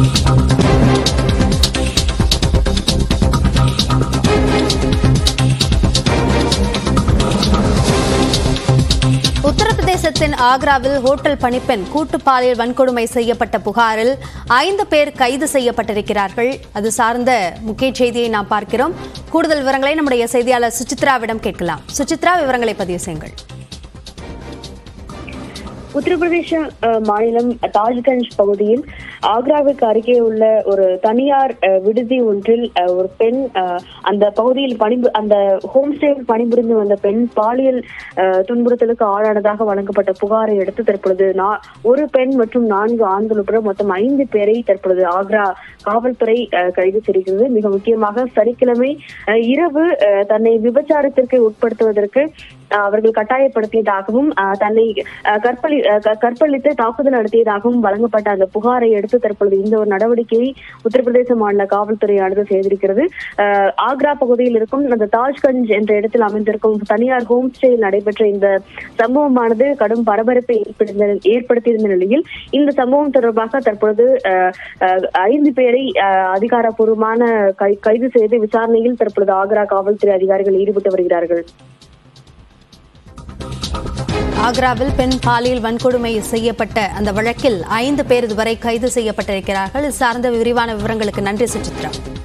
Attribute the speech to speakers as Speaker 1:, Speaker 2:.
Speaker 1: உத்தரப்பிரதேசத்தின் ஆக்ராவில் ஹோட்டல் பணிப்பெண் கூட்டு பாலியல் வன்கொடுமை செய்யப்பட்ட புகாரில் ஐந்து பேர் கைது செய்யப்பட்டிருக்கிறார்கள் அது சார்ந்த முக்கிய செய்தியை நாம் பார்க்கிறோம் கூடுதல் விவரங்களை நம்முடைய செய்தியாளர் சுசித்ராவிடம் கேட்கலாம் சுசித்ரா விவரங்களை பதிவு செய்யுங்கள்
Speaker 2: உத்தரப்பிரதேச அஹ், மாநிலம் தாஜ்கஞ்ச் பகுதியில் ஆக்ராவுக்கு அருகே உள்ள ஒரு தனியார் அஹ், விடுதி ஒன்றில் அஹ், ஒரு பெண் அஹ், அந்த பகுதியில் பணிபு அந்த ஹோம் ஸ்டேயில் பணிபுரிந்து வந்த பெண் பாலியல் அஹ், துன்புறுத்தலுக்கு ஆளானதாக வழங்கப்பட்ட புகாரை அடுத்து தற்பொழுது நா- ஒரு பெண் மற்றும் நான்கு ஆண்கள் உட்பட மொத்தம் ஐந்து பேரை தற்பொழுது ஆக்ரா காவல்துறை அஹ், கைது செய்கிறது மிக முக்கியமாக சனிக்கிழமை அஹ், இரவு அஹ், தன்னை விபச்சாரத்திற்கு உட்படுத்துவதற்கு அஹ், அவர்கள் கட்டாயப்படுத்தியதாகவும் அஹ், தன்னை அஹ், கற்பழி அஹ், க- கற்பழித்து தாக்குதல் நடத்தியதாகவும் வழங்கப்பட்ட அந்த புகாரை அடுத்து தற்பொழுது இந்த ஒரு நடவடிக்கையை உத்தரப்பிரதேச மாநில காவல்துறையானது செய்திருக்கிறது அஹ், ஆக்ரா பகுதியில் இருக்கும் அந்த தாஜ்கஞ்ச் என்ற இடத்தில் அமைந்திருக்கும் தனியார் ஹோம் ஸ்டேயில் நடைபெற்ற இந்த சம்பவமானது கடும் பரபரப்பை ஏற்படுத்த- ஏற்படுத்தியிருந்த நிலையில் இந்த சம்பவம் தொடர்பாக தற்பொழுது அஹ், அஹ், ஐந்து பேரை அஹ், அதிகாரப்பூர்வமான கை- கைது செய்து விசாரணையில் தற்பொழுது ஆக்ரா காவல்துறை அதிகாரிகள் ஈடுபட்டு வருகிறார்கள்
Speaker 1: ஆக்ராவில் பெண் பாலியல் வன்கொடுமை செய்யப்பட்ட அந்த வழக்கில் ஐந்து பேர் இதுவரை கைது செய்யப்பட்டிருக்கிறார்கள் இது சார்ந்த விரிவான விவரங்களுக்கு நன்றி சுசித்ரா